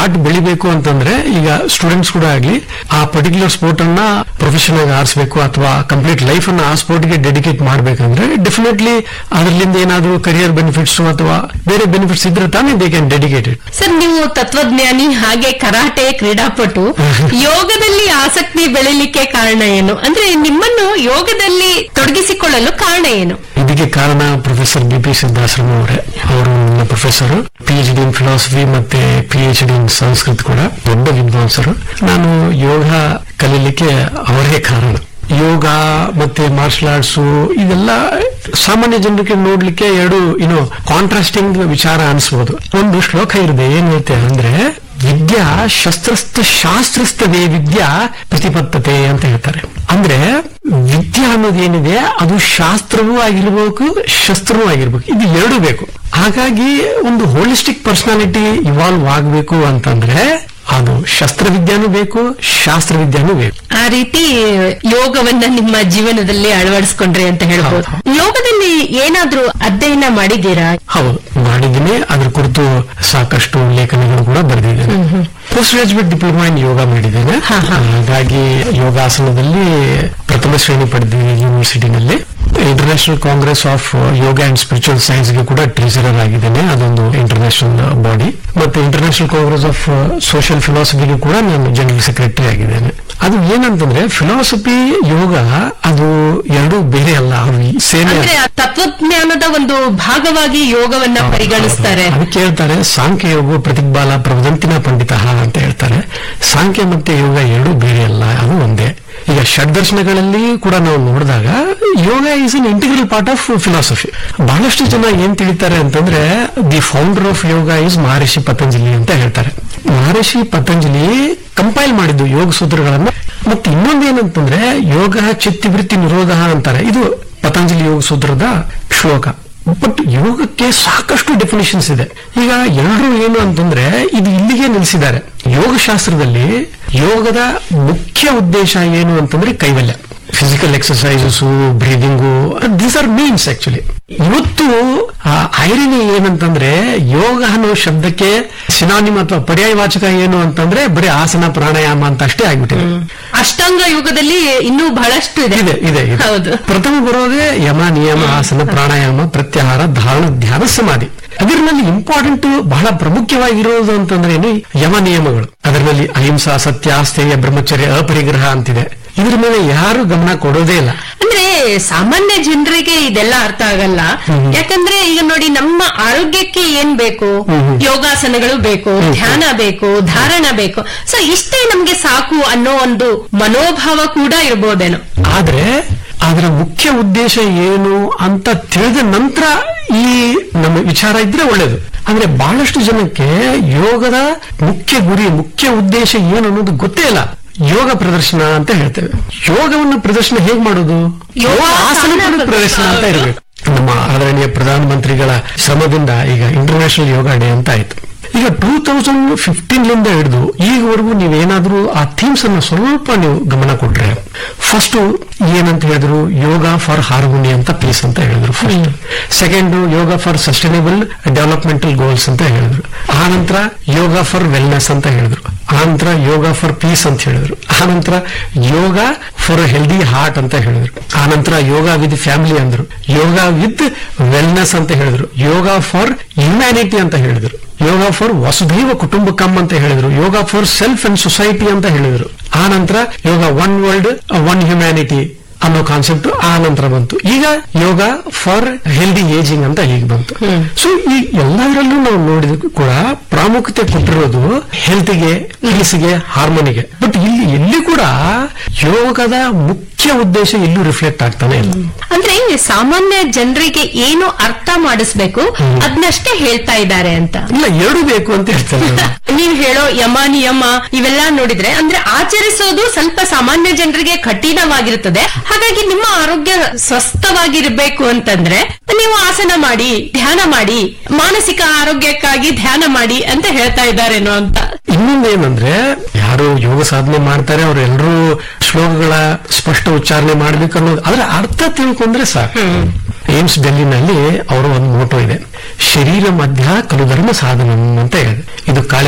Art ಬೆಳಿಬೇಕು ಅಂತಂದ್ರೆ ಈಗ ಸ್ಟೂಡೆಂಟ್ಸ್ ಕೂಡ ಆಗ್ಲಿ ಆ ಪರ್ಟಿಕ್ಯುಲರ್ ಸ್ಪೋರ್ಟ್ ಅನ್ನ ಪ್ರೊಫೆಷನ್ ಆಗಿ ಆರಿಸಬೇಕು ಅಥವಾ ಕಂಪ್ಲೀಟ್ ಲೈಫ್ ಅನ್ನ ಆ ಸ್ಪೋರ್ಟ್ಗೆ ಡೆಡಿಕೇಟ್ ಮಾಡ್ಬೇಕಂದ್ರೆ ಡೆಫಿನೆಟ್ಲಿ ಅದರಿಂದ ಏನಾದ್ರೂ ಕರಿಯರ್ ಬೆನಿಫಿಟ್ಸ್ ಅಥವಾ ಬೇರೆ ಬೆನಿಫಿಟ್ಸ್ ಇದ್ರೆ ತಾನೇ ದೇ ಕ್ಯಾನ್ ಡೆಡಿಕೇಟೆಡ್ ಸರ್ ನೀವು ತತ್ವಜ್ಞಾನಿ ಹಾಗೆ ಕರಾಟೆ ಕ್ರೀಡಾಪಟು ಯೋಗದಲ್ಲಿ ಆಸಕ್ತಿ ಬೆಳಿಲಿಕ್ಕೆ ಕಾರಣ ಏನು ಅಂದ್ರೆ ನಿಮ್ಮನ್ನು ಯೋಗದಲ್ಲಿ ತೊಡಗಿಸಿಕೊಳ್ಳಲು ಕಾರಣ ಏನು ಇದಕ್ಕೆ ಕಾರಣ ಪ್ರೊಫೆಸರ್ ಬಿ ಪಿ ಸಿದ್ದಾಶ್ರಮ ಅವರೇ ಅವರು ನನ್ನ professor P H D in philosophy ಮತ್ತೆ P H D in Sanskrit ಕೂಡ ದೊಡ್ಡ ವಿದ್ವಾಂಸರು ನಾನು ಯೋಗ ಕಲೀಲಿಕ್ಕೆ ಅವರೇ ಕಾರಣ ಯೋಗ ಮತ್ತೆ ಮಾರ್ಷಲ್ ಆರ್ಟ್ಸ್ ಇದೆಲ್ಲ ಸಾಮಾನ್ಯ ಜನರಿಗೆ ನೋಡ್ಲಿಕ್ಕೆ ಎರಡು ಏನು ಕಾಂಟ್ರಾಸ್ಟಿಂಗ್ ವಿಚಾರ ಅನಿಸ್ಬೋದು ಒಂದು ಶ್ಲೋಕ ಇದೆ ಏನ್ ಹೇಳ್ತೆ ಅಂದ್ರೆ ವಿದ್ಯಾ ಶಸ್ತ್ರಸ್ಥ ಶಾಸ್ತ್ರಸ್ಥವೇ ವಿದ್ಯಾ ಪ್ರತಿಪತ್ತತೆ ಅಂತ ಹೇಳ್ತಾರೆ ಅಂದ್ರೆ ವಿದ್ಯಾ ಅನ್ನೋದೇನಿದೆ ಅದು ಶಾಸ್ತ್ರವೂ ಆಗಿರ್ಬೇಕು ಶಸ್ತ್ರವೂ ಆಗಿರ್ಬೇಕು ಇದು ಎರಡು ಬೇಕು ಹಾಗಾಗಿ ಒಂದು ಹೋಲಿಸ್ಟಿಕ್ ಪರ್ಸನಾಲಿಟಿ ಇವಾಲ್ವ್ ಆಗಬೇಕು ಅಂತಂದ್ರೆ ಅದು ಶಸ್ತ್ರವಿದ್ಯಾನೂ ಬೇಕು ಶಾಸ್ತ್ರವಿದ್ಯಾನೂ ಬೇಕು ಆ ರೀತಿ ಯೋಗವನ್ನ ನಿಮ್ಮ ಜೀವನದಲ್ಲಿ ಅಳವಡಿಸ್ಕೊಂಡ್ರಿ ಅಂತ ಹೇಳ್ಬೋದು ಯೋಗದಲ್ಲಿ ಏನಾದ್ರೂ ಅಧ್ಯಯನ ಮಾಡಿದ್ದೀರಾ ಹೌದು ಮಾಡಿದ್ದೀನಿ ಅದ್ರ ಕುರಿತು ಸಾಕಷ್ಟು ಲೇಖನಗಳು ಕೂಡ ಬರೆದಿದ್ದೇನೆ post graduate diploma in yoga ಮಾಡಿದ್ದೇನೆ ಹಾ, ಹಾ. ಹಾಗಾಗಿ ಯೋಗಾಸನದಲ್ಲಿ ಪ್ರಥಮ ಶ್ರೇಣಿ ಪಡೆದಿದ್ದೀನಿ ಯೂನಿವರ್ಸಿಟಿನಲ್ಲಿ international congress of yoga and spiritual science ಗೆ ಕೂಡ ಟ್ರೆಸರರ್ ಆಗಿದ್ದೇನೆ ಅದೊಂದು ಇಂಟರ್ನ್ಯಾಷನಲ್ ಬಾಡಿ ಮತ್ತೆ ಇಂಟರ್ನ್ಯಾಷನಲ್ ಕಾಂಗ್ರೆಸ್ ಆಫ್ ಸೋಷಿಯಲ್ ಫಿಲಾಸಫಿಗೆ ಕೂಡ ನಾನು ಜನರಲ್ ಸೆಕ್ರೆಟರಿ ಆಗಿದ್ದೇನೆ ಅದು ಏನಂತಂದ್ರೆ ಫಿಲಾಸಫಿ ಯೋಗ ಅದು ಎರಡು ಬೇರೆ ಅಲ್ಲ ಅವು ಸೇನೆ ಅಂದ್ರೆ ಆ ತತ್ವಜ್ಞಾನದ ಒಂದು ಭಾಗವಾಗಿ ಯೋಗವನ್ನ ಪರಿಗಣಿಸ್ತಾರೆ ಅದಕ್ಕೆ ಹೇಳ್ತಾರೆ ಸಾಂಖ್ಯ ಯೋಗ ಪ್ರತಿಗ್ಬಾಲ ಪ್ರವದಂತಿನ ಪಂಡಿತ ಅಂತ ಹೇಳ್ತಾರೆ ಸಾಂಖ್ಯ ಮತ್ತೆ ಯೋಗ ಎರಡು ಬೇರೆ ಅಲ್ಲ ಅದು ಒಂದೇ ಈಗ ಷಡ್ದರ್ಶನಗಳಲ್ಲಿ ಕೂಡ ನಾವು ನೋಡಿದಾಗ yoga is an integral part of philosophy ಬಹಳಷ್ಟು ಜನ ಏನ್ ತಿಳಿತಾರೆ ಅಂತಂದ್ರೆ the founder of yoga is Maharshi Patanjali ಅಂತ ಹೇಳ್ತಾರೆ ಮಹರ್ಷಿ ಪತಂಜಲಿ ಕಂಪೈಲ್ ಮಾಡಿದ್ದು ಯೋಗ ಸೂತ್ರಗಳನ್ನ ಮತ್ತೆ ಇನ್ನೊಂದು ಏನಂತಂದ್ರೆ ಯೋಗ ಚಿತ್ತಿವೃತ್ತಿ ನಿರೋಧ ಅಂತಾರೆ ಇದು ಪತಂಜಲಿ ಯೋಗ ಸೂತ್ರದ ಶ್ಲೋಕ ಬಟ್ ಯೋಗಕ್ಕೆ ಸಾಕಷ್ಟು ಡೆಫಿನೇಷನ್ಸ್ ಇದೆ ಈಗ ಎಲ್ಲರೂ ಏನು ಅಂತಂದ್ರೆ ಇದು ಇಲ್ಲಿಗೆ ನಿಲ್ಲಿಸಿದ್ದಾರೆ ಯೋಗಶಾಸ್ತ್ರದಲ್ಲಿ ಯೋಗದ ಮುಖ್ಯ ಉದ್ದೇಶ ಏನು ಅಂತಂದ್ರೆ ಕೈವಲ್ಯ physical exercises breathing these are means actually ಇವತ್ತು ಐರಿನಿ ಏನಂತಂದ್ರೆ ಯೋಗ ಅನ್ನೋ ಶಬ್ದಕ್ಕೆ ಸಿನಾನಿಮ್ ಅಥವಾ ಪರ್ಯಾಯವಾಚಕ ಏನು ಅಂತಂದ್ರೆ ಬರೀ ಆಸನ ಪ್ರಾಣಾಯಾಮ ಅಂತ ಅಷ್ಟೇ ಆಗ್ಬಿಟ್ಟಿದೆ ಅಷ್ಟಾಂಗ ಯೋಗದಲ್ಲಿ ಇನ್ನೂ ಬಹಳಷ್ಟು ಇದೆ ಇದೆ ಇದೆ ಇದೆ. ಹೌದು ಪ್ರಥಮ ಬರೋದೇ ಯಮ ನಿಯಮ ಆಸನ ಪ್ರಾಣಾಯಾಮ ಪ್ರತ್ಯಾಹಾರ ಧಾರಣ ಧ್ಯಾನ ಸಮಾಧಿ ಅದರಲ್ಲಿ ಇಂಪಾರ್ಟೆಂಟ್ ಬಹಳ ಪ್ರಮುಖವಾಗಿರೋದು ಅಂತಂದ್ರೆ ಏನು ಯಮ ನಿಯಮಗಳು ಅದರಲ್ಲಿ ಅಹಿಂಸಾ ಸತ್ಯ ಸ್ಥೇಯ ಬ್ರಹ್ಮಚರ್ಯ ಅಪರಿಗ್ರಹ ಅಂತಿದೆ ಇದ್ರ ಮೇಲೆ ಯಾರು ಗಮನ ಕೊಡೋದೇ ಇಲ್ಲ ಅಂದ್ರೆ ಸಾಮಾನ್ಯ ಜನರಿಗೆ ಇದೆಲ್ಲ ಅರ್ಥ ಆಗಲ್ಲ ಯಾಕಂದ್ರೆ ಈಗ ನೋಡಿ ನಮ್ಮ ಆರೋಗ್ಯಕ್ಕೆ ಏನ್ ಬೇಕು ಯೋಗಾಸನಗಳು ಬೇಕು ಧ್ಯಾನ ಬೇಕು ಧಾರಣ ಬೇಕು ಸೊ ಇಷ್ಟೇ ನಮ್ಗೆ ಸಾಕು ಅನ್ನೋ ಒಂದು ಮನೋಭಾವ ಕೂಡ ಇರ್ಬೋದೇನೋ ಆದ್ರೆ ಅದರ ಮುಖ್ಯ ಉದ್ದೇಶ ಏನು ಅಂತ ತಿಳಿದ ನಂತರ ಈ ನಮ್ಮ ವಿಚಾರ ಇದ್ರೆ ಒಳ್ಳೇದು ಅಂದ್ರೆ ಬಹಳಷ್ಟು ಜನಕ್ಕೆ ಯೋಗದ ಮುಖ್ಯ ಗುರಿ ಮುಖ್ಯ ಉದ್ದೇಶ ಏನು ಅನ್ನೋದು ಗೊತ್ತೇ ಇಲ್ಲ ಯೋಗ ಪ್ರದರ್ಶನ ಅಂತ ಹೇಳ್ತೇವೆ ಯೋಗವನ್ನು ಪ್ರದರ್ಶನ ಹೇಗ್ ಮಾಡೋದು ಯೋಗ ಆಸನ ಪ್ರದರ್ಶನ ಅಂತ ಇರಬೇಕು ನಮ್ಮ ಆದರಣೀಯ ಪ್ರಧಾನಮಂತ್ರಿಗಳ ಶ್ರಮದಿಂದ ಈಗ ಇಂಟರ್ನ್ಯಾಷನಲ್ ಯೋಗ ಡೇ ಅಂತ ಆಯ್ತು ಈಗ ಟೂ ತೌಸಂಡ್ ಫಿಫ್ಟೀನ್ ಲಿಂದ ಹಿಡಿದು ಈಗವರೆಗೂ ನೀವೇನಾದ್ರೂ ಆ ಥೀಮ್ಸ್ ಅನ್ನ ಸ್ವಲ್ಪ ನೀವು ಗಮನ ಕೊಟ್ರೆ ಫಸ್ಟ್ ಏನಂತ ಹೇಳಿದ್ರು ಯೋಗ ಫಾರ್ ಹಾರ್ಮೋನಿ ಅಂತ ಪೀಸ್ ಅಂತ ಹೇಳಿದ್ರು first second yoga for sustainable developmental goals ಅಂತ ಹೇಳಿದ್ರು ಆ ನಂತರ ಯೋಗ ಫಾರ್ ವೆಲ್ನೆಸ್ ಅಂತ ಹೇಳಿದ್ರು ಆ ನಂತರ ಯೋಗ ಫಾರ್ ಪೀಸ್ ಅಂತ ಹೇಳಿದ್ರು ಆ ನಂತರ ಯೋಗ ಫಾರ್ ಹೆಲ್ದಿ ಹಾರ್ಟ್ ಅಂತ ಹೇಳಿದ್ರು ಆ ನಂತರ ಯೋಗ ವಿತ್ ಫ್ಯಾಮಿಲಿ ಅಂದ್ರು ಯೋಗ ವಿತ್ ವೆಲ್ನೆಸ್ ಅಂತ ಹೇಳಿದ್ರು ಯೋಗ ಫಾರ್ ಹ್ಯುಮ್ಯಾನಿಟಿ ಅಂತ ಹೇಳಿದ್ರು ಯೋಗ ಫಾರ್ ವಸುಧೈವ ಕುಟುಂಬಕಂ ಅಂತ ಹೇಳಿದ್ರು yoga for self and society ಅಂತ ಹೇಳಿದ್ರು ಆ ನಂತರ yoga one world one humanity ಅನ್ನೋ ಕಾನ್ಸೆಪ್ಟ್ ಆ ನಂತರ ಬಂತು ಈಗ ಯೋಗ ಫಾರ್ ಹೆಲ್ದಿ ಏಜಿಂಗ್ ಅಂತ ಹೀಗೆ ಬಂತು ಸೊ ಈ ಎಲ್ಲದರಲ್ಲೂ ನಾವು ನೋಡಿದ ಕೂಡ ಪ್ರಾಮುಖ್ಯತೆ ಕೊಟ್ಟಿರೋದು ಹೆಲ್ತ್ಗೆ ಪೀಸ್ಗೆ ಹಾರ್ಮೋನಿಗೆ ಬಟ್ ಇಲ್ಲಿ ಎಲ್ಲಿ ಕೂಡ ಯೋಗದ ಮುಖ್ಯ ಉದ್ದೇಶ ಎಲ್ಲೂ ರಿಫ್ಲೆಕ್ಟ್ ಆಗ್ತಾನೆ ಇಲ್ಲ ಅಂದ್ರೆ ಸಾಮಾನ್ಯ ಜನರಿಗೆ ಏನು ಅರ್ಥ ಮಾಡಿಸ್ಬೇಕು ಅದನ್ನಷ್ಟೇ ಹೇಳ್ತಾ ಇದ್ದಾರೆ ಅಂತ ಇಲ್ಲ ಎರಡು ಬೇಕು ಅಂತ ಹೇಳ್ತಾರೆ ನಾನು. ನೀವು ಹೇಳೋ ಯಮ ನಿಯಮ ಇವೆಲ್ಲ ನೋಡಿದ್ರೆ ಅಂದ್ರೆ ಆಚರಿಸೋದು ಸ್ವಲ್ಪ ಸಾಮಾನ್ಯ ಜನರಿಗೆ ಕಠಿಣವಾಗಿರುತ್ತದೆ ಹಾಗಾಗಿ ನಿಮ್ಮ ಆರೋಗ್ಯ ಸ್ವಸ್ಥವಾಗಿರ್ಬೇಕು ಅಂತಂದ್ರೆ ನೀವು ಆಸನ ಮಾಡಿ ಧ್ಯಾನ ಮಾಡಿ ಮಾನಸಿಕ ಆರೋಗ್ಯಕ್ಕಾಗಿ ಧ್ಯಾನ ಮಾಡಿ ಅಂತ ಹೇಳ್ತಾ ಇದ್ದಾರೇನೋ ಅಂತ ಇನ್ನೊಂದೇನಂದ್ರೆ ಯಾರು ಯೋಗ ಸಾಧನೆ ಮಾಡ್ತಾರೆ ಅವರೆಲ್ಲರೂ ಶ್ಲೋಕಗಳ ಸ್ಪಷ್ಟ ಉಚ್ಚಾರಣೆ ಮಾಡ್ಬೇಕು ಅನ್ನೋದು ಅದರ ಅರ್ಥ ತಿಳ್ಕೊಂಡ್ರೆ ಸಾಕು ಏಮ್ಸ್ ಡೆಲ್ಲಿನಲ್ಲಿ ಅವರ ಒಂದು ಮೋಟೋ ಇದೆ ಶರೀರ ಮಧ್ಯ ಕಲು ಧರ್ಮ ಸಾಧನ ಅಂತ ಹೇಳಿದೆ ಇದು ಕಾಳಿ